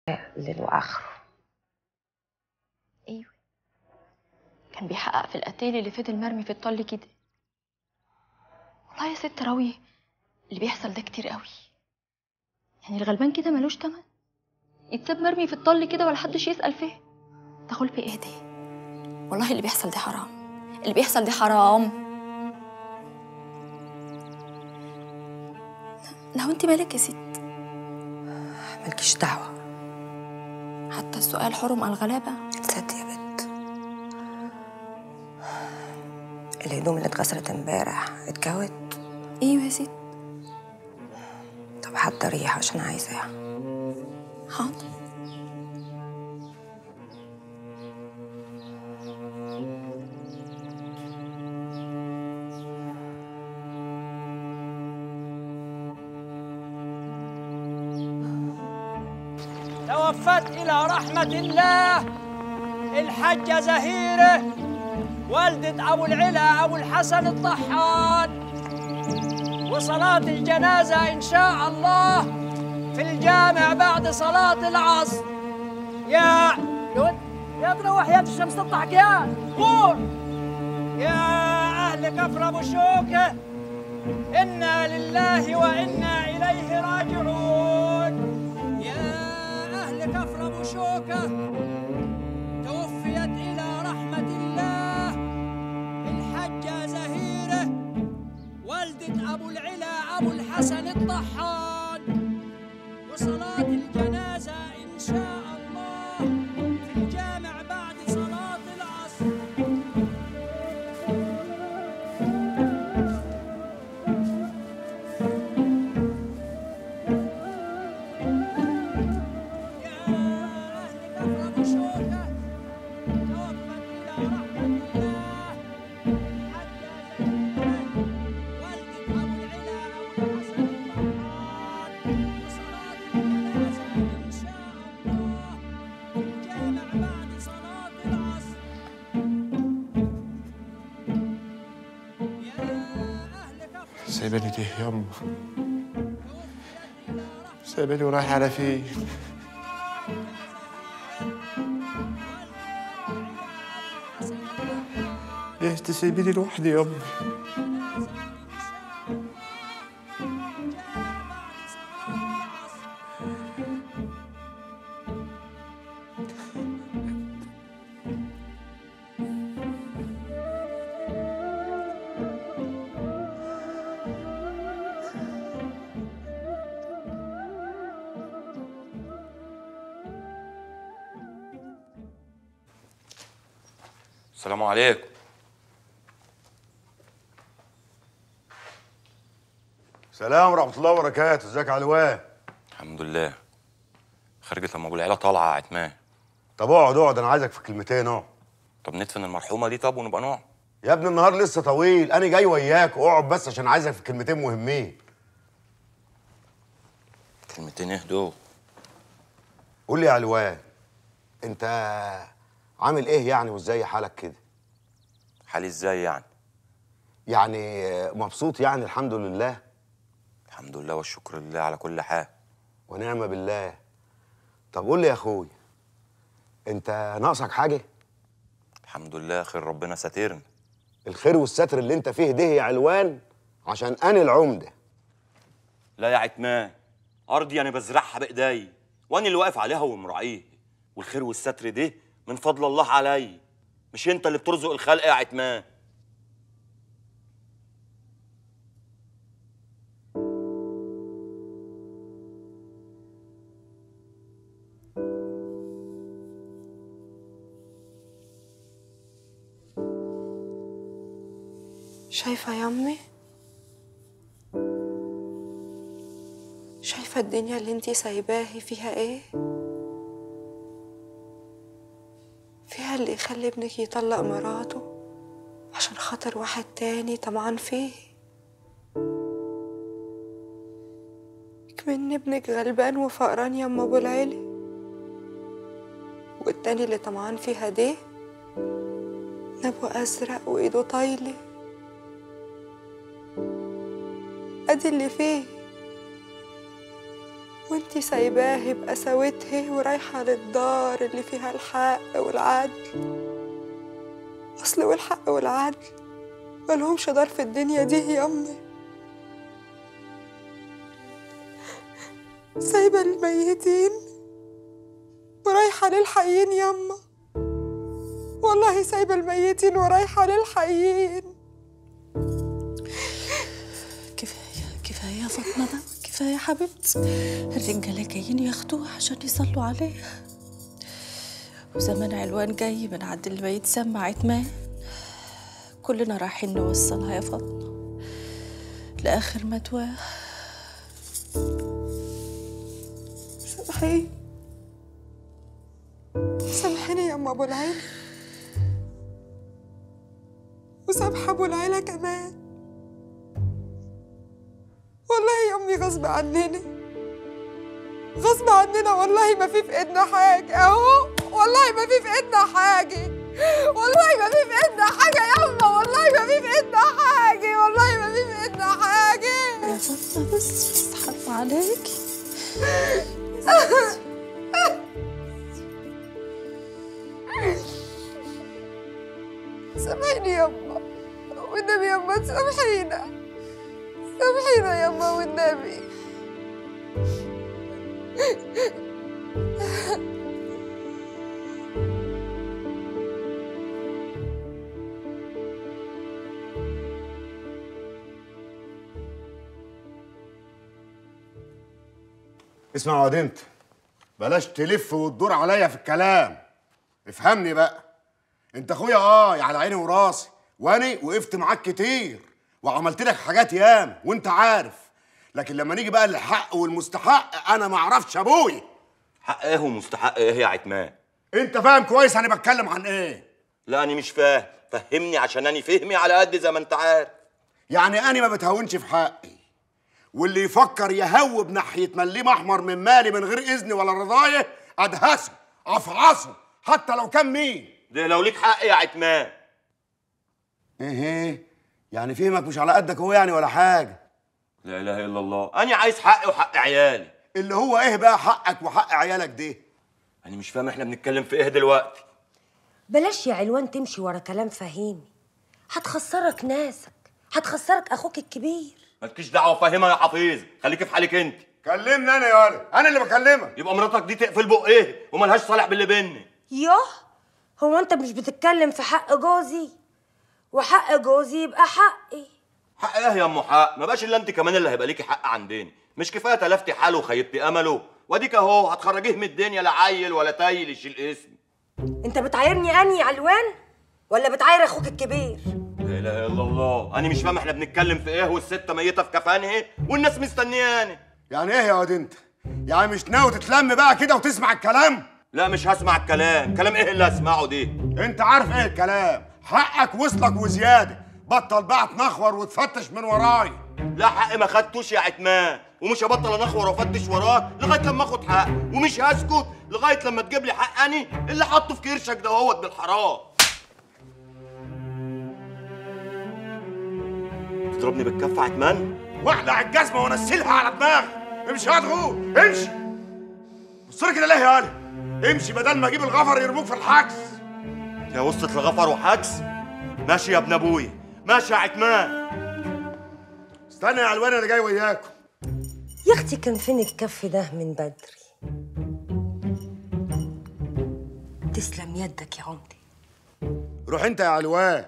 الليل واخره ايوه كان بيحقق في القتيل اللي فضل مرمي في الطل كده والله يا ست راوية اللي بيحصل ده كتير قوي يعني الغلبان كده ملوش تمن يتساب مرمي في الطل كده ولا حدش يسأل فيه ده غلب ايه ده والله اللي بيحصل ده حرام اللي بيحصل ده حرام لو انت مالك يا ست مالكيش دعوه حتى السؤال حرم على الغلابة تصدق يا بنت الهدوم اللي اتغسلت امبارح اتكوت ايوه يا ست طب حضريها عشان عايزاها حاضر توفت إلى رحمة الله الحجة زهيرة والدة أبو العلا أبو الحسن الطحان وصلاة الجنازة إن شاء الله في الجامع بعد صلاة العصر يا يود يا ابن وحياة الشمس تضحك يا قول يا أهل كفر أبو شوكة إنا لله وإنا إليه راجعون يا أهل كفر أبو شوكة توفيت إلى رحمة الله الحجة زهيرة والدة أبو العلا أبو الحسن الطحان وصلاة الجنازة إن شاء الله في الجامع بعد صلاة العصر سايباني ليه يما سايباني ورايح على فين ليه تسيبيني لوحدي يما السلام عليكم سلام ورحمة الله وبركاته، ازيك يا علوان؟ الحمد لله خرجت لما ابو العيله طالعه يا عتمان طب اقعد اقعد انا عايزك في كلمتين اهو. طب ندفن المرحومه دي طب ونبقى نقعد يا ابني النهار لسه طويل، أنا جاي وياك اقعد بس عشان عايزك في كلمتين مهمين. كلمتين اهدوا قول لي يا علوان أنت عامل إيه يعني وإزاي حالك كده؟ حالي ازاي يعني يعني مبسوط يعني الحمد لله الحمد لله والشكر لله على كل حال ونعم بالله. طب قول لي يا أخوي أنت ناقصك حاجة؟ الحمد لله خير ربنا ساترني الخير والستر اللي أنت فيه ده يا علوان عشان أنا العمدة. لا يا عتمان ارضي انا بزرعها بايدي وانا اللي واقف عليها ومراعيه والخير والستر ده من فضل الله علي مش انت اللي بترزق الخلق يا عتمان شايفة يا أمي؟ شايفة الدنيا اللي انتي سايباهي فيها ايه؟ فيها اللي يخلي ابنك يطلق مراته عشان خاطر واحد تاني طمعان فيه كمان ابنك غلبان وفقران يا ام ابو العيلي والتاني اللي طمعان فيها دي نبو ازرق وايده طايله ادي اللي فيه وانتي سايباه بقساوته ورايحة للدار اللي فيها الحق والعدل أصل والحق والعدل ملهمش دار في الدنيا دي يا أمي سايبة الميتين ورايحة للحيين يما والله سايبة الميتين ورايحة للحيين كفاية كفاية يا فاطمة بقى كفاية يا حبيبتي الرجالة جايين ياخدوها عشان يصلوا عليها وزمان علوان جاي من عند اللي بيتسمى عتمان كلنا رايحين نوصلها يا فاطمة لآخر متواه سامحيني سامحيني يا أم أبو العيلة وسامحة أبو العيلة كمان والله يا أمي غصب عننا غصب عننا والله ما في في ايدنا حاجة أهو والله ما في في ايدنا حاجة والله ما في في ايدنا حاجة يا أما والله ما في في ايدنا حاجة والله ما في في ايدنا حاجة يا فاطمة بس بس حرام عليكي سامحيني يما والنبي يما تسامحينا سامحينا يما والنبي اسمع يا واد انت بلاش تلف وتدور عليا في الكلام افهمني بقى انت اخويا اه على عيني وراسي وانا وقفت معاك كتير وعملت لك حاجات يام وانت عارف لكن لما نيجي بقى للحق والمستحق انا ما اعرفش ابويا حق ايه ومستحق ايه يا عتمان انت فاهم كويس انا بتكلم عن ايه لا انا مش فاهم فهمني عشان انا فهمي على قد زي ما انت عارف يعني انا ما بتهونش في حقي واللي يفكر يهوب ناحيه مليم احمر من مالي من غير اذني ولا رضايه ادهسه افعصه حتى لو كان مين ده لو ليك حق يا عتمان ايه ايه يعني فهمك مش على قدك هو يعني ولا حاجه لا اله الا الله انا عايز حقي وحق عيالي اللي هو ايه بقى حقك وحق عيالك ده انا مش فاهم احنا بنتكلم في ايه دلوقتي بلاش يا علوان تمشي ورا كلام فهيمي هتخسرك ناسك هتخسرك اخوك الكبير مالكيش دعوه فاهمها يا حفيظ خليكي في حالك انت كلمني انا يا ولد انا اللي بكلمك يبقى مراتك دي تقفل بق ايه وملهاش صالح باللي بينا يوه هو انت مش بتتكلم في حق جوزي وحق جوزي يبقى حقي حق ايه يا ام حق ما بقاش الا انت كمان اللي هيبقى ليكي حق عندنا مش كفايه تلفتي حاله وخيبتي امله واديك اهو هتخرجيه من الدنيا لا عيل ولا تايل يشيل اسم انت بتعايرني اني يا علوان ولا بتعاير اخوك الكبير لا اله الا الله انا مش فاهم احنا بنتكلم في ايه والست ميته في كفانها والناس مستنياني يعني ايه يا واد انت يعني مش ناوي تتلم بقى كده وتسمع الكلام لا مش هسمع الكلام كلام ايه اللي هسمعه دي انت عارف ايه الكلام حقك وصلك وزياده بطل بقى تنخور وتفتش من وراي لا حق ما خدتوش يا عتمان ومش هبطل انخور وافتش وراه لغايه لما اخد حق ومش هسكت لغايه لما تجيب لي حق اني اللي حاطه في كرشك ده هوت بالحرام تضربني بالكف عتمان واحلع الجزمه وانزلها على دماغي امشي يا غور امشي بص لي كده ليه يا ولد امشي بدل ما اجيب الغفر يرموك في الحجز يا وسط لغفر وحجز ماشي يا ابن ابويا ماشي يا عتمان استنى يا علوان انا جاي وياكم يا اختي كان فين الكف ده من بدري تسلم يدك يا عمدي روح انت يا علوان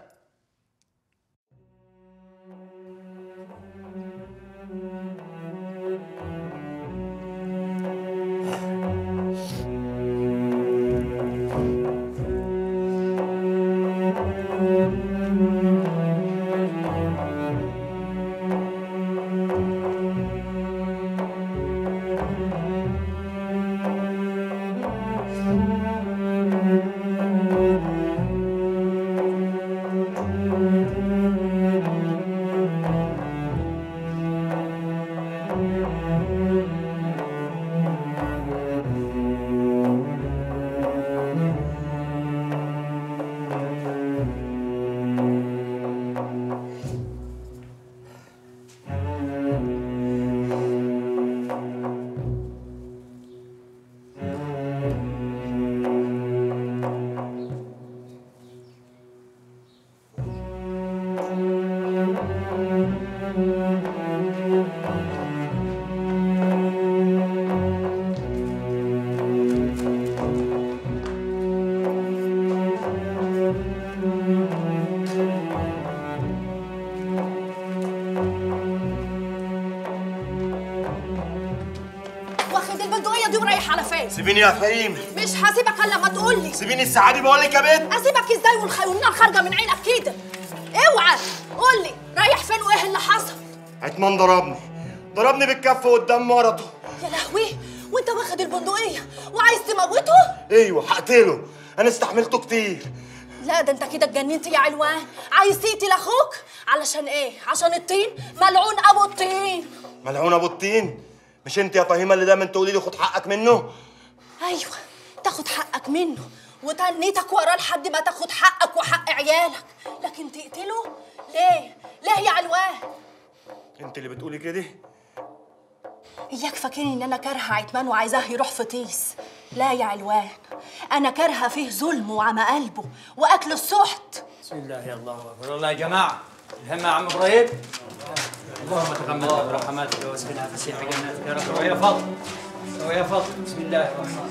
واخد البندقيه دي ورايح على فين سيبيني يا فهيم مش هسيبك الا لما تقول لي سيبيني السعادة بقول لك يا بنت اسيبك ازاي والخ- والنار خارجه من عينك كده اوعى قول لي رايح فين وايه اللي حصل عتمان ضربني ضربني بالكف قدام مرته يا لهوي وانت واخد البندقيه وعايز تموته ايوه هقتله انا استحملته كتير لا ده انت كده اتجننت يا علوان عايز تقتل اخوك علشان ايه عشان الطين ملعون ابو الطين ملعون ابو الطين مش انت يا فهيمه اللي دايما تقولي لي خد حقك منه ايوه تاخد حقك منه وتنيتك وراه لحد ما تاخد حقك وحق عيالك لكن تقتله ليه ليه يا علوان انت اللي بتقولي كده اياك فاكرني ان انا كارهه عتمان وعايزاه يروح في طيس لا يا علوان انا كارهه فيه ظلم وعمى قلبه واكل السحت بسم الله يا الله اكبر الله يا جماعه الهم يا عم ابراهيم اللهم تغمدنا برحماتك واسقنا فسيح جناتك يا رب ويا فضل ويا فضل بسم الله الرحمن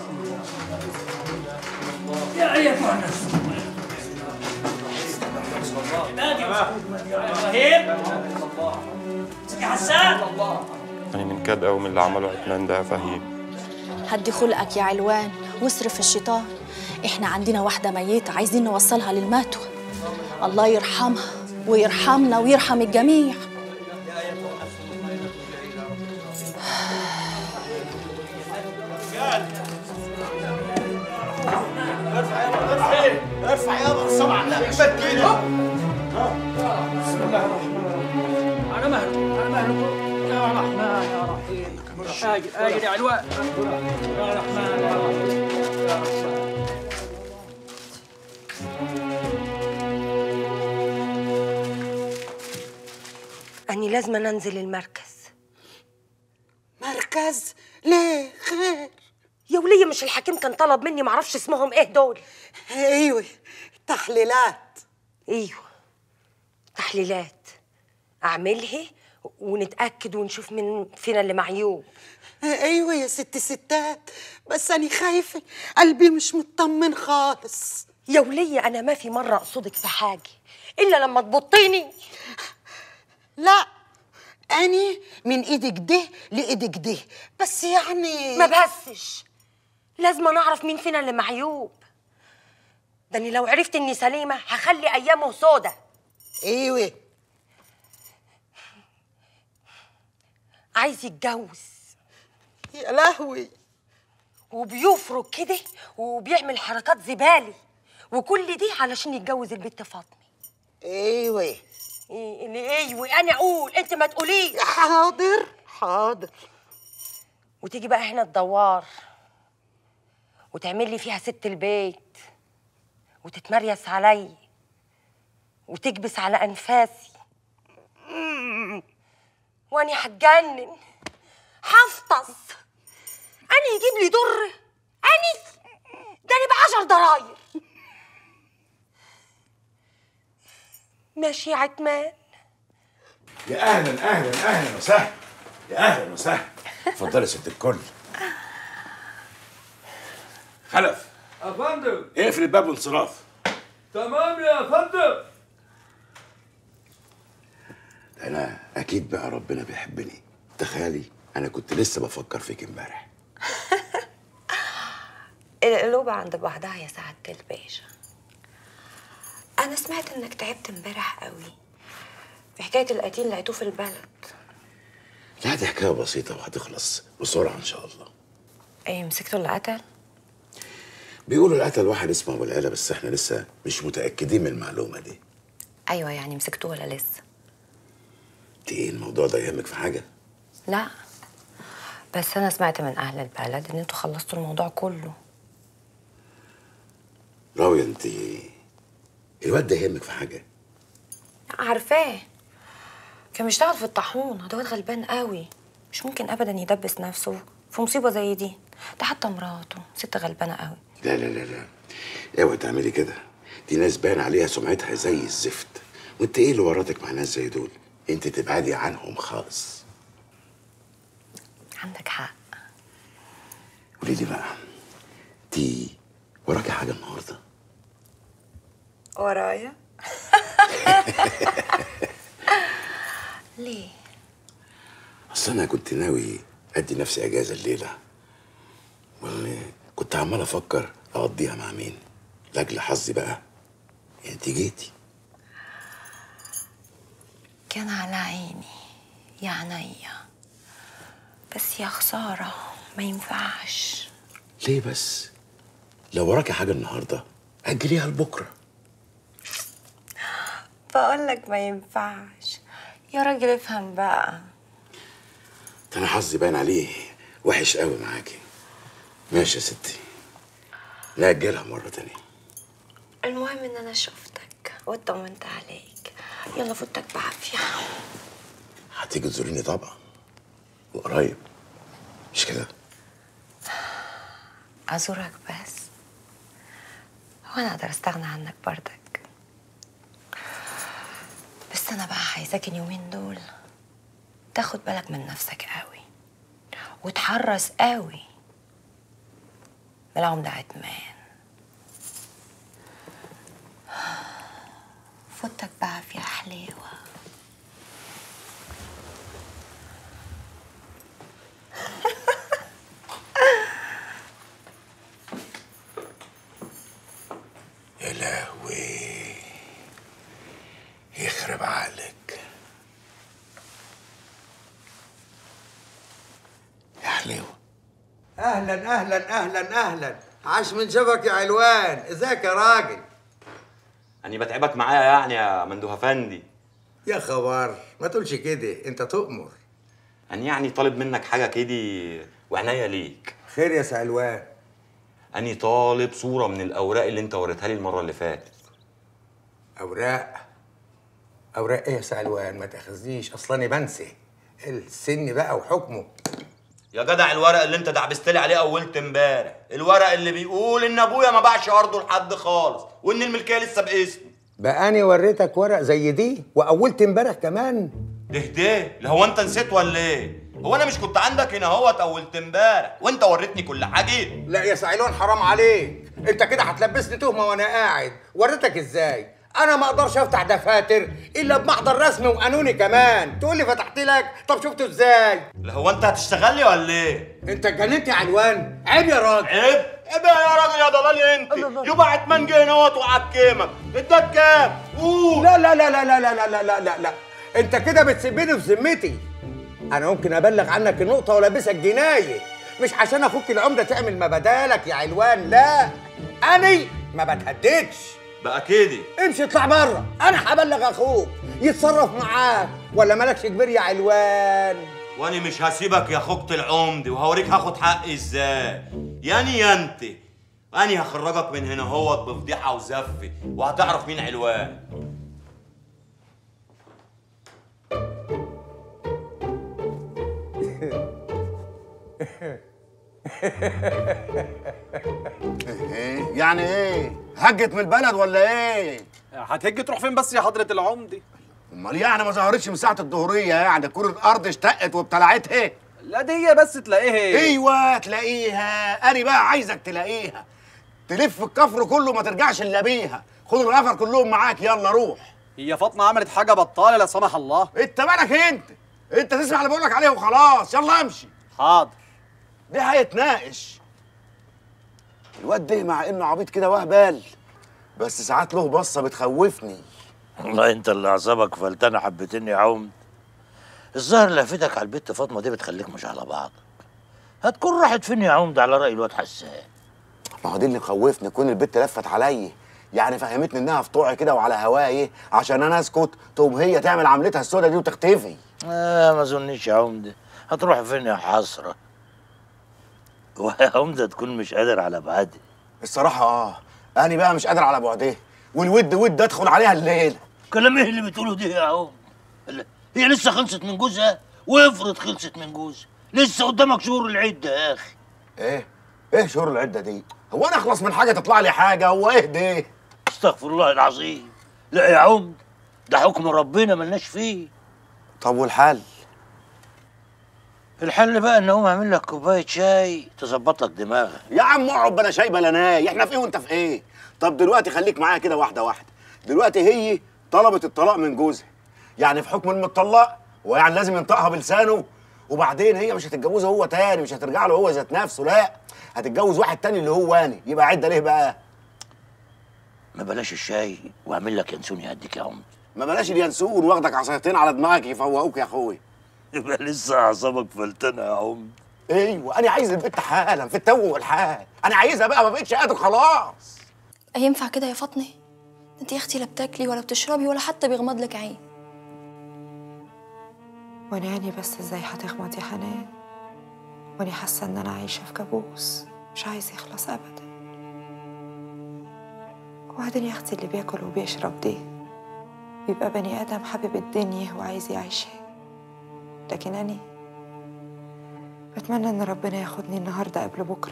الرحيم يا ايها الناس ابراهيم يا حسان انا من كاد قوي من اللي عمله عتمان ده يا فهيم هدي خلقك يا علوان واصرف الشيطان احنا عندنا واحدة ميتة عايزين نوصلها للماتوة الله يرحمها ويرحمنا ويرحم الجميع ارفع يابا الصبع على النبي كده على مهله على مهله يا رحمن يا رحيم اجل اجل يا علوان يا رحمن يا رحيم يا رحمن أني لازم أنزل المركز مركز ليه خير يا ولية مش الحكيم كان طلب مني معرفش اسمهم ايه دول ايوه تحليلات ايوه تحليلات اعملها ونتاكد ونشوف مين فينا اللي معيوب ايوه يا ست ستات بس انا خايفه قلبي مش مطمن خالص يا ولية انا ما في مره اقصدك في حاجه الا لما تبطيني لا اني من ايدك ده لايدك ده بس يعني ما بسش لازم نعرف مين فينا اللي معيوب ده اني لو عرفت اني سليمه هخلي ايامه سودة ايوه عايز يتجوز يا لهوي وبيفرك كده وبيعمل حركات زبالي وكل دي علشان يتجوز البت فاطمه ايوه إيه اللي ايوه انا اقول انت ما تقوليش حاضر حاضر وتيجي بقى هنا الدوار وتعمل لي فيها ست البيت وتتمريس علي وتكبس على انفاسي مم. واني هتجنن هفطس اني يجيب لي در اني ده انا بعشر ضراير ماشي يا عتمان يا اهلا اهلا اهلا وسهلا يا اهلا وسهلا اتفضلي يا ست الكل خلف يا فندم اقفل الباب وانصراف تمام يا فندم انا اكيد بقى ربنا بيحبني تخيلي انا كنت لسه بفكر فيك امبارح القلوب عند بعضها يا سعادة الباشا أنا سمعت إنك تعبت امبارح قوي في حكاية القتيل لقيتوه في البلد لا دي حكايه بسيطه وهتخلص بسرعه ان شاء الله إيه مسكتوا اللي قتل؟ بيقولوا القتل واحد اسمه ابو العلا بس احنا لسه مش متاكدين من المعلومه دي أيوة يعني مسكتوه ولا لسه؟ انت ايه الموضوع ده يهمك في حاجه لا بس أنا سمعت من أهل البلد إن انتوا خلصتوا الموضوع كله راوية انت الواد ده يهمك في حاجه عارفاه كان بيشتغل في الطاحون ده واد غلبان قوي مش ممكن أبدا يدبس نفسه في مصيبة زي دي ده حتى مراته ست غلبانة قوي لا لا لا لا اوعي تعملي كده دي ناس باين عليها سمعتها زي الزفت وانت ايه اللي وراتك مع ناس زي دول انت تبعدي عنهم خالص عندك حق قولي لي بقى انت وراكي حاجه النهارده ورايا ليه؟ اصل انا كنت ناوي ادي نفسي اجازه الليله والله كنت عمال افكر اقضيها مع مين لاجل حظي بقى انت جيتي كان على عيني يا عينيا بس يا خسارة ما ينفعش ليه بس لو وراكي حاجه النهارده اجليها لبكره بقول لك ما ينفعش يا راجل افهم بقى ده انا حظي باين عليه وحش قوي معاكي ماشي يا ستي نأجلها مرة تانية المهم ان انا شفتك واطمنت عليك يلا فوتك بعافية هتيجي تزوريني طبعا وقريب مش كده ازورك بس هو انا اقدر استغنى عنك برضك بس انا بقى عايزاك اليومين دول تاخد بالك من نفسك قوي وتحرص قوي من العمدة عتمان فوتك بعافية حليوة يا لهوي يخرب عقلك يا حليوة اهلا اهلا اهلا اهلا عاش من شافك يا علوان ازيك يا راجل أني بتعبك معايا يعني يا مندوه أفندي يا خبر ما تقولش كده انت تؤمر أني يعني طالب منك حاجة كده وعناية ليك خير يا سعلوان أني طالب صورة من الأوراق اللي أنت وريتها لي المرة اللي فاتت اوراق اوراق ايه يا سعلوان ما تاخذنيش اصلا بنسى السن بقى وحكمه يا جدع الورق اللي انت دعبست لي عليه اولت امبارح الورق اللي بيقول ان ابويا ما باعش ارضه لحد خالص وان الملكيه لسه باسمي بقى انا وريتك ورق زي دي واولت امبارح كمان ده ده اللي هو انت نسيت ولا ايه هو انا مش كنت عندك هنا اهوت اولت امبارح وانت وريتني كل حاجه لا يا سعيلون حرام عليك انت كده هتلبسني تهمه وانا قاعد وريتك ازاي انا ما اقدرش افتح دفاتر الا بمحضر رسمي وقانوني كمان تقول لي فتحت لك طب شفته ازاي اللي هو انت هتشتغل لي ولا ايه انت اتجننت يا علوان عيب يا راجل عيب عيب يا راجل يا ضلالي انت يبقى عتمان جه هنوت وعكيمك اداك كام قول لا لا لا لا لا لا لا لا لا لا لا انت كده بتسيبني في ذمتي انا ممكن ابلغ عنك النقطه والبسك جنايه مش عشان اخوك العمده تعمل ما بدالك يا علوان لا اني ما بتهددش بقى كده امشي اطلع بره انا هبلغ اخوك يتصرف معاك ولا مالكش كبير يا علوان وانا مش هسيبك يا خوجة العمد وهوريك هاخد حقي ازاي ياني يا انت اني هخرجك من هنا هوت بفضيحه وزفه وهتعرف مين علوان ايه يعني ايه هجت من البلد ولا ايه هتهج تروح فين بس يا حضرة العمدي؟ امال يعني ما ظهرتش من ساعه الظهريه يعني كل الارض اشتقت وابتلعتها لا دي هي بس تلاقيها ايوه تلاقيها انا بقى عايزك تلاقيها تلف الكفر كله ما ترجعش الا بيها خد الغفر كلهم معاك يلا روح هي فاطمة عملت حاجة بطالة لا سمح الله انت مالك انت انت تسمع اللي بقولك عليه وخلاص يلا امشي حاضر ده هيتناقش الواد ده مع انه عبيط كده وهبال بس ساعات له بصه بتخوفني والله انت اللي اعصابك فلتانه حبتين يا عمد الظاهر لفتك على البت فاطمه دي بتخليك مش على بعضك هتكون راحت فين يا عمد على راي الواد حسان ما هو دي اللي مخوفني كون البت لفت عليا يعني فهمتني انها في طوعي كده وعلى هواي عشان انا اسكت تقوم هي تعمل عملتها السوداء دي وتختفي آه ما اظنش يا عمده هتروح فين يا حسره ويا عمده تكون مش قادر على بعدي الصراحه اه انا بقى مش قادر على بعدها والود ود ادخل عليها الليله كلام ايه اللي بتقوله ده يا عم لا، هي لسه خلصت من جوزها وافرض خلصت من جوزها لسه قدامك شهور العده يا اخي ايه ايه شهور العده دي هو انا اخلص من حاجه تطلع لي حاجه هو ايه ده استغفر الله العظيم لا يا عمد ده حكم ربنا ملناش فيه طب والحل الحل بقى ان اقوم اعمل لك كوبايه شاي تظبط لك دماغك يا عم اقعد بلا شاي بلا ناي احنا في ايه وانت في ايه طب دلوقتي خليك معايا كده واحده واحده دلوقتي هي طلبت الطلاق من جوزها يعني في حكم المطلق ويعني لازم ينطقها بلسانه وبعدين هي مش هتتجوزه هو تاني مش هترجع له هو ذات نفسه لا هتتجوز واحد تاني اللي هو انا يبقى عده ليه بقى ما بلاش الشاي واعمل لك ينسون يهديك يا عمد ما بلاش اليانسون واخدك عصايتين على دماغك يفوقوك يا اخوي يبقى لسه اعصابك فلتانه يا عمد ايوه انا عايز البت حالا في التو والحال انا عايزها بقى ما بقتش قادر خلاص ينفع كده يا فاطمه انت يا اختي لا بتاكلي ولا بتشربي ولا حتى بيغمض لك عين وانا عيني بس ازاي هتغمض يا حنان وانا حاسه ان انا عايشه في كابوس مش عايز يخلص ابدا وبعدين يا اختي اللي بياكل وبيشرب ده بيبقى بني ادم حابب الدنيا وعايز يعيشها لكن اني بتمنى ان ربنا ياخدني النهارده قبل بكره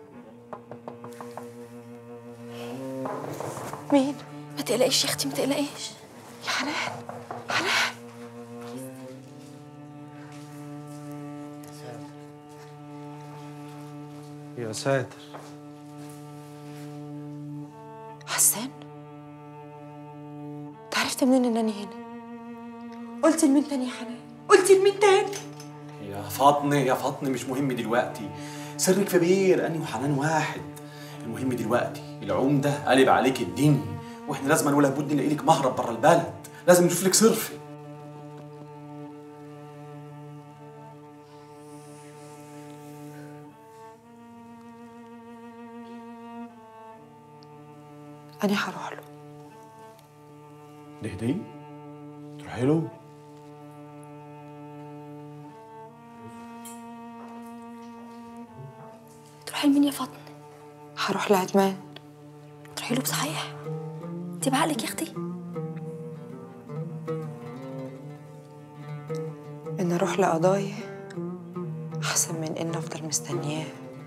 مين ما تقلقيش يا اختي ما تقلقيش يا حنان حنان يا ساتر حسان انت عرفت منين ان انا هنا قلت لمين تاني يا حنان قلت لمين تاني يا فاطمه يا فاطمه مش مهم دلوقتي سرك في بير اني وحنان واحد المهم دلوقتي العمده قلب عليك الدنيا واحنا لازم ولا بد نلاقي لك مهرب بره البلد لازم نشوف لك صرف انا هروح له لهدي تروحي له تروحي لمين يا فاطمه هروح لعدمان تروحي له بصحيح انت بعقلك يا اختي ان اروح لقضايا احسن من ان افضل مستنياه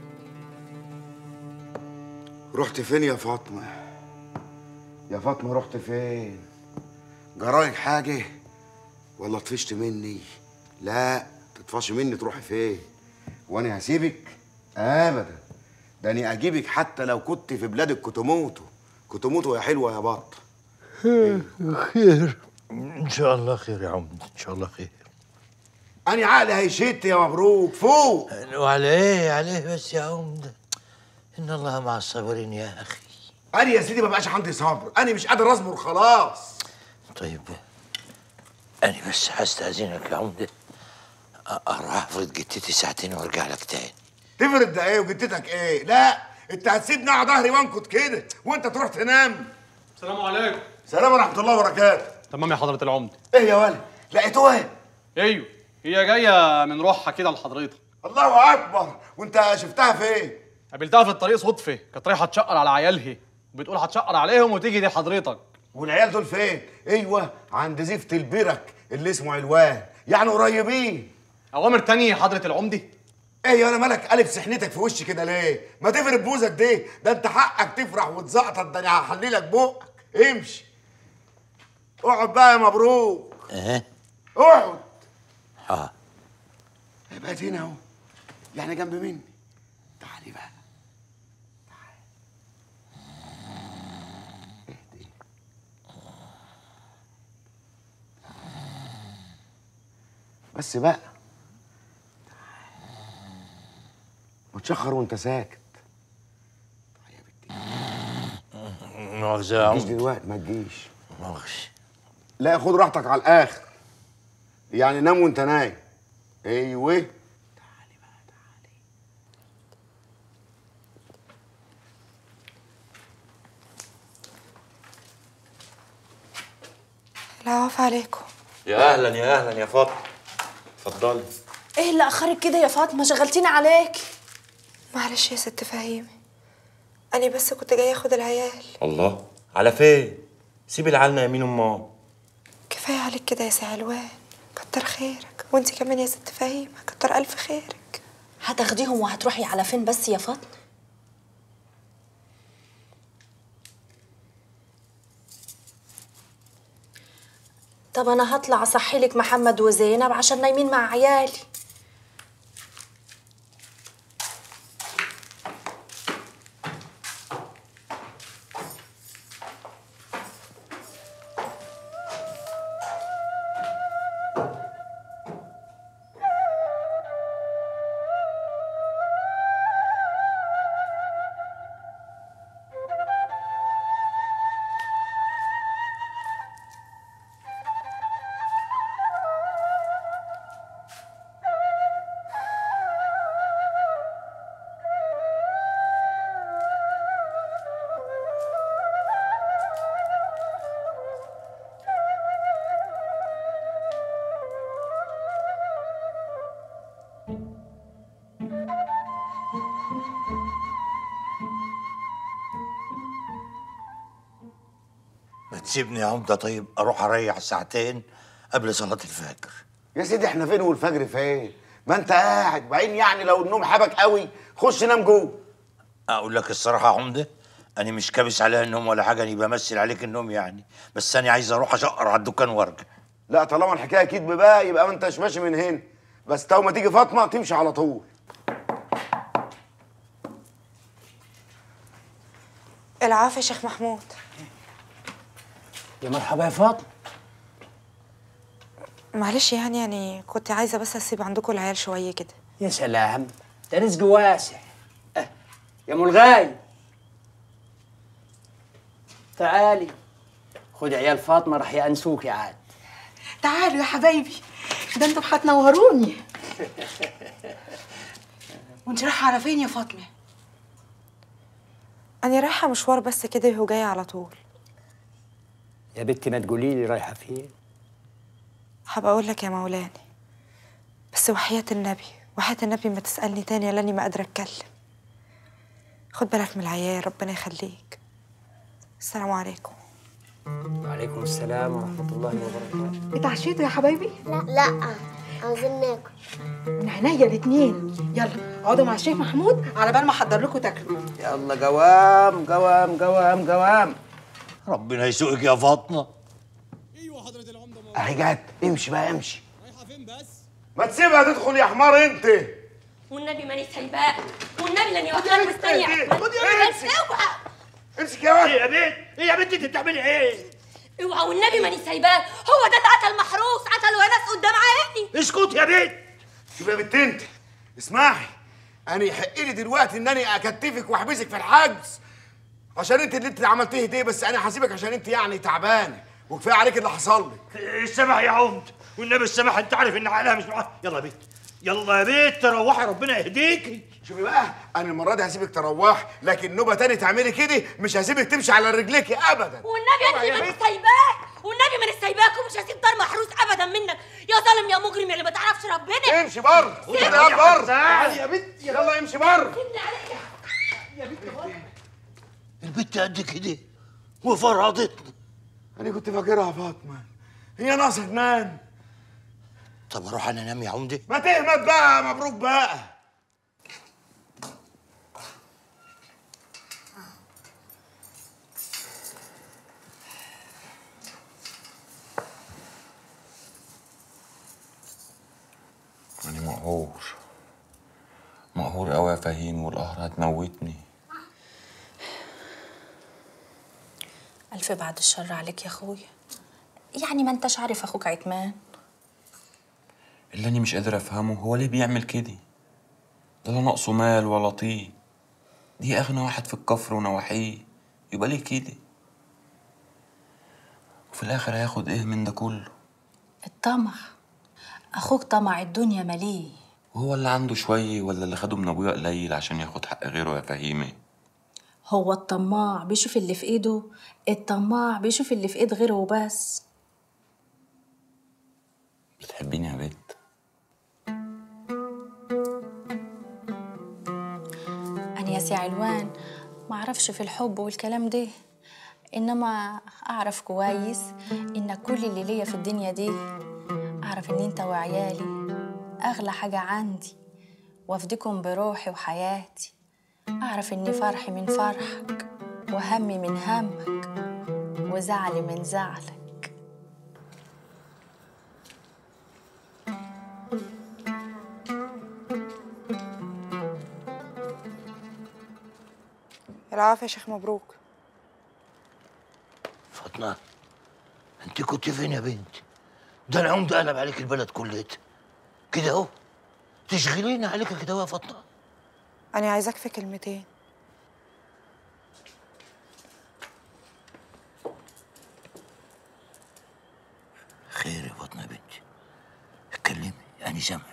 رحت فين يا فاطمه يا فاطمه رحت فين جرايك حاجه ولا طفشت مني لا تطفش مني تروحي فين وانا هسيبك ابدا ده انا اجيبك حتى لو كنت في بلاد الكتموتو كتموتو يا حلوه يا بط خير ان شاء الله خير يا عمد ان شاء الله خير انا عقلي هيشت يا مبروك فوق وعلى ايه عليه بس يا عمد ان الله مع الصابرين يا اخي انا يا سيدي ما بقاش عندي صبر انا مش قادر اصبر خلاص طيب انا بس هستاذنك يا عمد أ- اروح افرض جتتي ساعتين وارجع لك تاني تفرد ده ايه وجدتك ايه لا انت هتسيبني على ظهري وانكت كده وانت تروح تنام السلام عليكم سلام ورحمه الله وبركاته تمام يا حضره العمده ايه يا ولد لقيتوها ايه ايوه هي جايه من روحها كده لحضرتك الله اكبر وانت شفتها فين قابلتها في الطريق صدفه كانت رايحه تشقر على عيالها وبتقول هتشقر عليهم وتيجي دي حضرتك والعيال دول فين ايوه عند زفت البرك اللي اسمه علوان يعني قريبين اوامر تانية يا حضره العمده ايه يا انا مالك قلب سحنتك في وشي كده ليه ما تفرد بوزك دي ده انت حقك تفرح وتزقطط ده انا هحللك بقك امشي اقعد بقى يا مبروك ايه اقعد اه بقت هنا اهو يعني جنب مني تعالي بقى اهدي. بس بقى متشخر وانت ساكت مؤاخذة يا ما تجيش عمد دلوقتي ما تجيش مؤاخذة لا خد راحتك على الاخر يعني نام وانت نايم ايوه لا عفو عليكم يا اهلا يا اهلا يا فاطمه اتفضلي ايه اللي اخرك كده يا فاطمه شغلتيني عليك معلش يا ست فهيمة أنا بس كنت جاية أخد العيال الله على فين سيبي العيالنا يمين امام كفاية عليك كده يا سي علوان كتر خيرك وانت كمان يا ست فهيمة كتر ألف خيرك هتاخديهم وهتروحي على فين بس يا فاطمه طب انا هطلع اصحي لك محمد وزينب عشان نايمين مع عيالي تسيبني يا عمده طيب اروح اريح ساعتين قبل صلاه الفجر يا سيدي احنا فين والفجر فين ما انت قاعد وبعدين يعني لو النوم حبك قوي خش نام جوه اقول لك الصراحه يا عمده انا مش كابس عليها النوم ولا حاجه اني بمثل عليك النوم يعني بس انا عايز اروح اشقر على الدكان وارجع لا طالما الحكايه كدب بقى يبقى ما انتش ماشي من هنا بس تو ما تيجي فاطمه تمشي على طول العافية يا شيخ محمود يا مرحبا يا فاطمه معلش يعني يعني كنت عايزة بس أسيب عندكم العيال شوية كده يا سلام ده رزق واسع أه. يا ملغاي تعالي خد عيال فاطمه راح يأنسوك يا عاد تعالوا يا حبايبي ده انتوا هتنوروني وانت رايحه على فين يا فاطمه أنا رايحة مشوار بس كده وجاية على طول يا بنتي ما تقولي لي رايحه فين هبقى أقول لك يا مولاني بس وحياة النبي وحياة النبي ما تسألني تاني لاني ما قادرة أتكلم خد بالك من العيال ربنا يخليك السلام عليكم وعليكم السلام ورحمه الله وبركاته اتعشيتوا يا حبايبي لا لا عاوزين ناكل من عينيا الاتنين يلا اقعدوا مع الشيخ محمود على بال ما احضر لكم تاكلوا يلا قوام قوام قوام قوام ربنا يسوقك يا فاطمه اهي جت امشي بقى امشي ما تسيبها تدخل يا حمار انت والنبي ماني سايباه والنبي لن يوكل مستني خد يا امسك امسك يا ولد يا بنت ايه يا بنت انت بتعملي ايه اوعى والنبي ماني سايباه هو ده اللي قتل محروس قتله يا ناس قدام عيني اسكت يا بنت شوف يا بنت انت اسمعي انا يحق لي دلوقتي ان انا اكتفك واحبسك في الحجز عشان انت اللي انت عملتيه ده بس انا هسيبك عشان انت يعني تعبانه وكفايه عليك اللي حصل لك السمح يا عمد والنبي السمح انت عارف ان عقلها مش معاه يلا يا بنت يلا يا بنت روحي ربنا يهديكي شوفي بقى انا المره دي هسيبك تروح لكن نوبه تاني تعملي كده مش هسيبك تمشي على رجليك ابدا والنبي اوعى يا يا ماني بنت. سايباك والنبي ماني سايباك ومش هسيب دار محروس ابدا منك يا ظالم يا مجرم يا اللي ما تعرفش ربنا امشي بره سيبني يا بره تعالي يا بنت يلا امشي بره البنت قد كده وفرضتني انا كنت فاكرها فاطمه هي ناقصه تنام طب اروح انا انام يا عمده ما تهمت بقى مبروك بقى أنا مقهور مقهور أوي يا فهيم والقهر هتموتني ألف بعد الشر عليك يا أخويا يعني ما انتش عارف أخوك عتمان اللي أنا مش قادر أفهمه هو ليه بيعمل كده ده لا ناقصه مال ولا طين دي أغنى واحد في الكفر ونواحيه يبقى ليه كده وفي الآخر هياخد إيه من ده كله الطمع أخوك طمع الدنيا مليه وهو اللي عنده شوية ولا اللي خده من أبويا قليل عشان ياخد حق غيره يا فهيمة هو الطماع بيشوف اللي في ايده الطماع بيشوف اللي في ايد غيره وبس بتحبيني يا بنت أنا يا سي علوان ما أعرفش في الحب والكلام ده إنما أعرف كويس إن كل اللي ليا في الدنيا دي أعرف إن أنت وعيالي أغلى حاجة عندي وأفديكم بروحي وحياتي أعرف إن فرحي من فرحك وهمي من همك وزعلي من زعلك العافية يا شيخ مبروك فاطمه انت كنت فين يا بنت ده العمده قلب عليك البلد كلها كده اهو تشغلين عليك كده أهو يا فاطمه أنا عايزاك في كلمتين خير يا فاطمه يا بنتي اتكلمي يعني سامع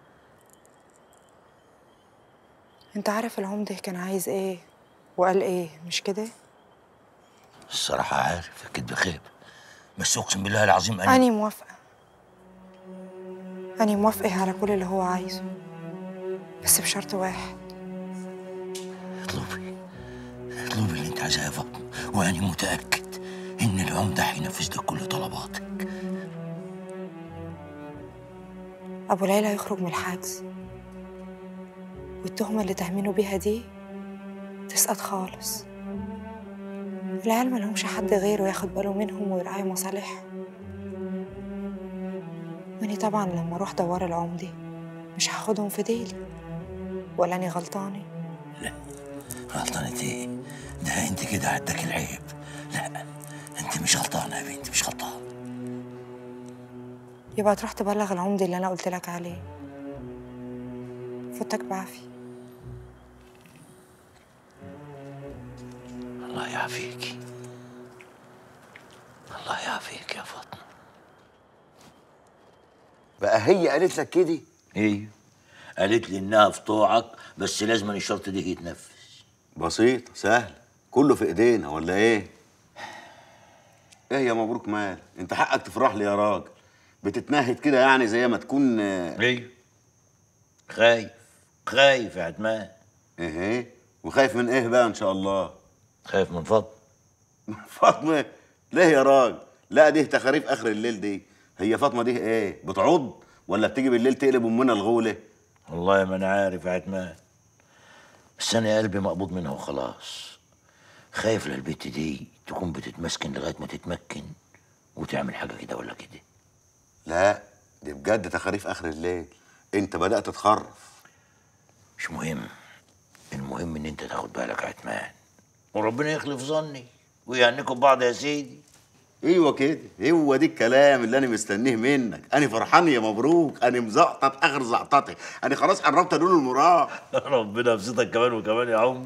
أنت عارف العمدة كان عايز إيه وقال إيه مش كده؟ الصراحه عارف اكيد بخير بس اقسم بالله العظيم انا أنا موافقة أنا موافقة على كل اللي هو عايزه بس بشرط واحد اطلبي اللي انت عايزاه يا فاطمه وانا متاكد إن العمدة هينفذ لك كل طلباتك أبو العيلة هيخرج من الحجز والتهمة اللي تهمينه بيها دي تسقط خالص العيال ملهمش حد غيره ياخد باله منهم ويراعي مصالحهم واني طبعا لما اروح دوار العمدي مش هاخدهم في ديلي ولا اني غلطاني غلطانة ايه؟ ده انت كده عدك العيب لا انت مش غلطانة يا بنتي مش غلطانة يبقى تروح تبلغ العمدي اللي انا قلت لك عليه فوتك بعافية الله يعافيك الله يعافيك يا فاطمة بقى هي قالت لك كده ايوه قالت لي انها في طوعك بس لازم الشرط ده يتنفذ بسيط سهل كله في ايدينا ولا ايه ايه يا مبروك مال انت حقك تفرح لي يا راجل بتتنهد كده يعني زي ما تكون ايوه خايف خايف يا عتمان ايه وخايف من ايه بقى ان شاء الله خايف من فاطمه فاطمه ليه يا راجل لا دي تخاريف اخر الليل دي هي فاطمه دي ايه بتعض ولا بتيجي بالليل تقلب امنا الغوله والله ما انا عارف يا عتمان بس انا قلبي مقبوض منها وخلاص خايف للبت دي تكون بتتمسكن لغايه ما تتمكن وتعمل حاجه كده ولا كده لا دي بجد تخاريف اخر الليل انت بدات تتخرف مش مهم المهم ان انت تاخد بالك يا عتمان وربنا يخلف ظني ويهنيكم ببعض يا سيدي ايوه كده هو دي الكلام اللي انا مستنيه منك انا فرحان يا مبروك انا مزقطط اخر زقطتي انا خلاص قربت ادول المراد ربنا يبسطك كمان وكمان يا عم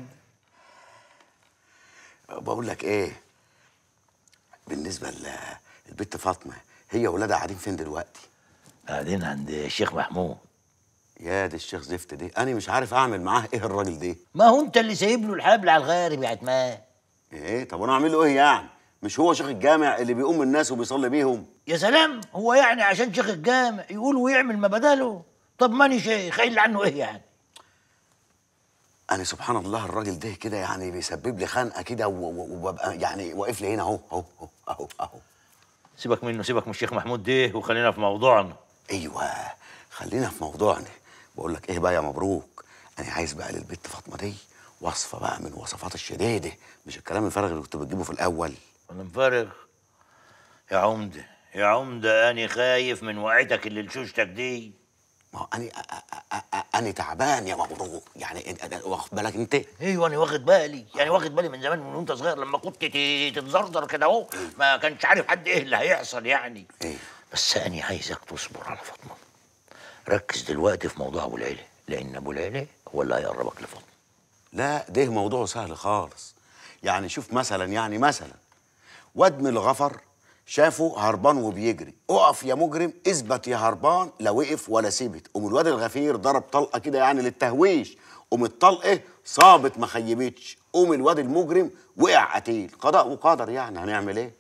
بقول لك ايه بالنسبه للبت فاطمه هي واولادها قاعدين فين دلوقتي قاعدين عند الشيخ محمود يا دي الشيخ زفت دي انا مش عارف اعمل معاه ايه الراجل ده ما هو انت اللي سايب له الحبل على الغارب يا عتمان ايه طب انا اعمل له ايه يعني مش هو شيخ الجامع اللي بيقوم الناس وبيصلي بيهم يا سلام هو يعني عشان شيخ الجامع يقول ويعمل ما بداله طب ماني شيخ قايل عنه ايه يعني انا سبحان الله الراجل ده كده يعني بيسبب لي خنقه كده و- و- وببقى يعني واقف لي هنا اهو اهو اهو اهو اهو سيبك منه سيبك من الشيخ محمود ده وخلينا في موضوعنا ايوه خلينا في موضوعنا بقول لك ايه بقى يا مبروك انا عايز بقى للبت فاطمه دي وصفه بقى من وصفات الشديده مش الكلام الفارغ اللي كنت بتجيبه في الاول انا مفرغ يا عمده يا عمده انا خايف من وقعتك اللي لشوشتك دي ما هو انا انا تعبان يا مبروك يعني انت أنا- واخد بالك انت ايوه انا واخد بالي يعني واخد بالي من زمان من وانت صغير لما كنت ت- تتزرزر كده اهو ما كانش عارف حد ايه اللي هيحصل يعني بس انا عايزك تصبر على فاطمه ركز دلوقتي في موضوع ابو العيله لان ابو العيله هو اللي هيقربك لفاطمه لا ده موضوع سهل خالص يعني شوف مثلا يعني مثلا واد من الغفر شافه هربان وبيجري اقف يا مجرم اثبت يا هربان لا وقف ولا سبت قوم الواد الغفير ضرب طلقه كده يعني للتهويش قوم الطلقه صابت ما خيبتش قوم الواد المجرم وقع قتيل قضاء وقدر يعني هنعمل ايه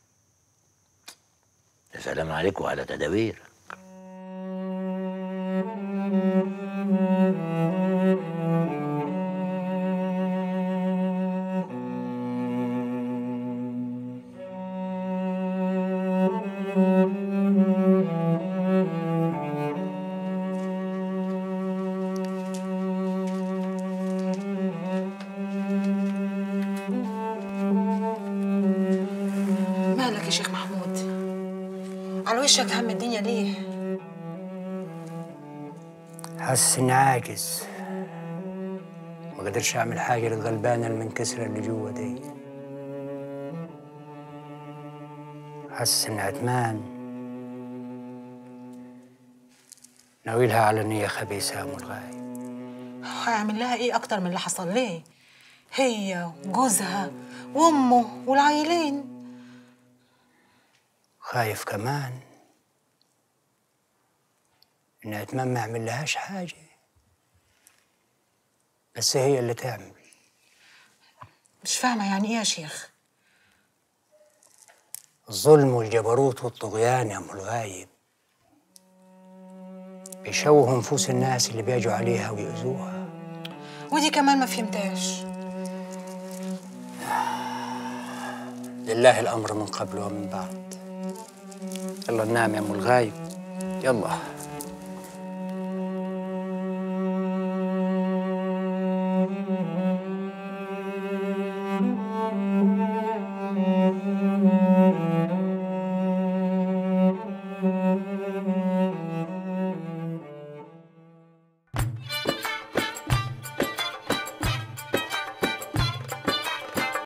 يا سلام عليك وعلى تدابير مالك يا شيخ محمود على وشك هم الدنيا ليه حاسس اني عاجز ما قدرش اعمل حاجه للغلبانه المنكسره اللي جوا دي حاسس ان عتمان ناويلها على نيه خبيثه يا ام الغايب هيعمل لها ايه اكتر من اللي حصل ليه هي وجوزها وامه والعيلين خايف كمان ان عتمان ما يعمل لهاش حاجه بس هي اللي تعمل مش فاهمه يعني ايه يا شيخ الظلم والجبروت والطغيان يا ام الغايب بيشوهوا نفوس الناس اللي بيجوا عليها ويؤذوها ودي كمان ما فهمتهاش لله الأمر من قبل ومن بعد يلا ننام يا أم الغايب يلا